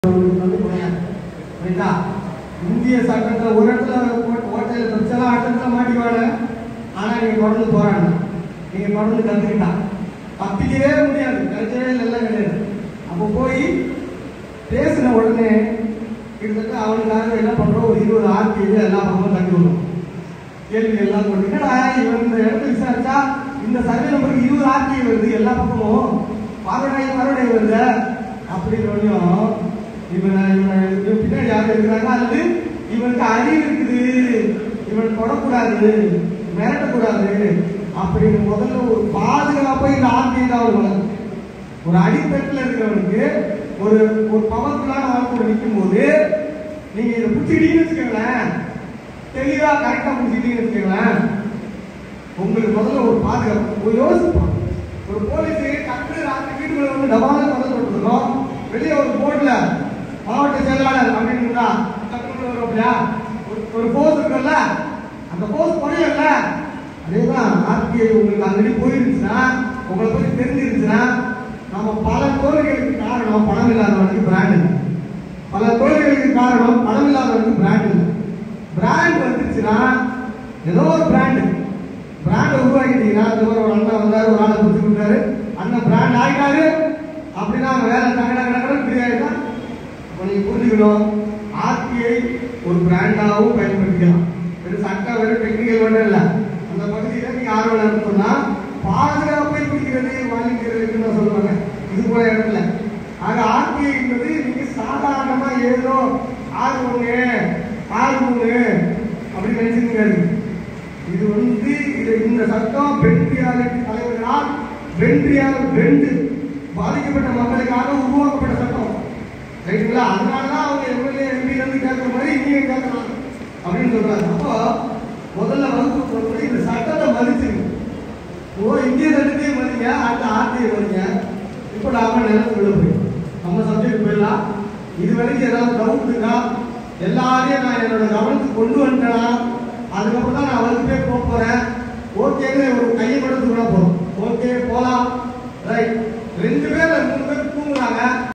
வந்து போனேன். புரியுதா? இந்திய சட்டத்துல ஒரு இடத்துல ஓ- ஓட்டையில பிரச்சனை இடத்துல மாட்டிக்குவாங்க ஆனா நீங்க தொடர்ந்து போராடணும் நீங்க தொடர்ந்து கத்துக்கிட்டா தப்பிக்கவே முடியாது கிடைச்சவே எல்லாம் கிடையாது அப்போ போய் பேசின உடனே கிட்டத்தட்ட அவனுக்காக என்ன பண்றோம் ஒரு இருபது ஆர்டி எல்லா பக்கமும் தட்டி விடுறோம் கேள்வி எல்லாம் போட்டு என்னடா இவன் இந்த இடத்துல விசாரிச்சா இந்த சர்வே நம்பருக்கு இருபது ஆர்டி வருது எல்லா பக்கமும் பார்வடாய் பார்வடாய் வருது அப்படின்னோடனையும் இவன் இவன் இவன் பின்னாடி யார் இருக்கிறாங்க அல்லது இவனுக்கு அறிவு இருக்குது இவன் தொடக்கூடாது மிரட்டக்கூடாது அப்படின்னு முதல்ல ஒரு பாதுகாப்பை இந்த ஆர்டிஐ தான் அவர் வளர்க்கும் ஒரு அடித்தட்டுல இருக்கிறவனுக்கு ஒரு ஒரு பவர்ஃபுல்லான வாழ்க்கை நிற்கும் போது நீங்க இதை பிடிச்சிக்கிட்டீங்கன்னு வச்சுக்கோங்களேன் தெளிவா கரெக்டா பிடிச்சிக்கிட்டீங்கன்னு வச்சுக்கோங்களேன் உங்களுக்கு முதல்ல ஒரு பாதுகாப்பு ஒரு யோசிப்போம் ஒரு போலீஸ் டக்குனு ராத்திரி வீட்டுக்குள்ள வந்து டபால கதை போட்டுருக்கோம் வெளியே ஒரு போர்டுல மாவட்ட செயலாளர் அப்படின்னு இருந்தா டக்குனு வரும் இல்லையா ஒரு- ஒரு போஸ் இருக்குல்ல அந்த போஸ் குறையல அதேதான் ஆர்டிஐ உங்களுக்கு அங்கடி போயிருந்துச்சுன்னா உங்களை பத்தி தெரிஞ்சிருச்சுன்னா நம்ம பல தோல்விகளுக்கு காரணம் பணம் இல்லாதவனுக்கு பிராண்ட் இல்லை பல தோல்விகளுக்கு காரணம் பணம் இல்லாதவனுக்கு பிராண்ட் இல்லை பிராண்ட் வந்துச்சுன்னா ஏதோ ஒரு பிராண்ட் பிராண்ட் உருவாக்கிட்டீங்கன்னா இந்த மாதிரி ஒரு அண்ணன் வந்தாரு ஒரு ஆளை குத்தி விட்டாரு அண்ணன் பிராண்ட் ஆகிட்டாரு அப்படின்னா அவங்க வேலை டக்கு டக்கு டக்குனு ஃப்ரீ ஆயிட்டா அப்போ நீங்க புரிஞ்சுக்கணும் ஆர்டிஐ ஒரு பிராண்டாகவும் பயன்படுத்திக்கலாம் வெறும் சட்டம் வெறும் டெக்னிக்கல் மட்டும் இல்லை அந்த பகுதியில் நீங்க ஆர்வம் இருக்குன்னா பாதுகாப்பை குறிக்கிறது வாங்கிக்கிறதுன்னு நான் சொல்லுவாங்க இது போல இடத்துல ஆக ஆர்டிஐ என்பது நீங்க சாதாரணமா ஏதோ ஆறு மூணு ஆறு மூணு அப்படின்னு நினைச்சிருக்காரு இது வந்து இது இந்த சட்டம் பெண்பியாளர் தலைவர்களால் வென்றியாளர் வென்று பாதிக்கப்பட்ட மக்களுக்காக உருவாக்கப்பட்ட சட்டம் ரைட்டுங்களா அதனாலதான் அவங்க எம்எல்ஏ எம்பி இருந்து கேட்கிற மாதிரி நீங்க கேட்கலாம் அப்படின்னு சொல்றாங்க அப்போ முதல்ல வகுப்பு போகும்போது இந்த சட்டத்தை மதிச்சிருங்க ஓ இந்திய சட்டத்தையும் மதிங்க அடுத்த ஆர்டிஐ மதிங்க இப்போ நாம நிலத்துக்குள்ள போய் நம்ம சப்ஜெக்ட் போயிடலாம் இது வரைக்கும் ஏதாவது டவுட் இருக்கா எல்லாரையும் நான் என்னோட கவனத்துக்கு கொண்டு வந்துட்டேனா அதுக்கப்புறம் தான் நான் வகுப்பே போக போறேன் ஓகேங்க ஒரு கையை மட்டும் தூரம் போதும் ஓகே போலாம் ரைட் ரெண்டு பேர் மூணு பேர் தூங்குறாங்க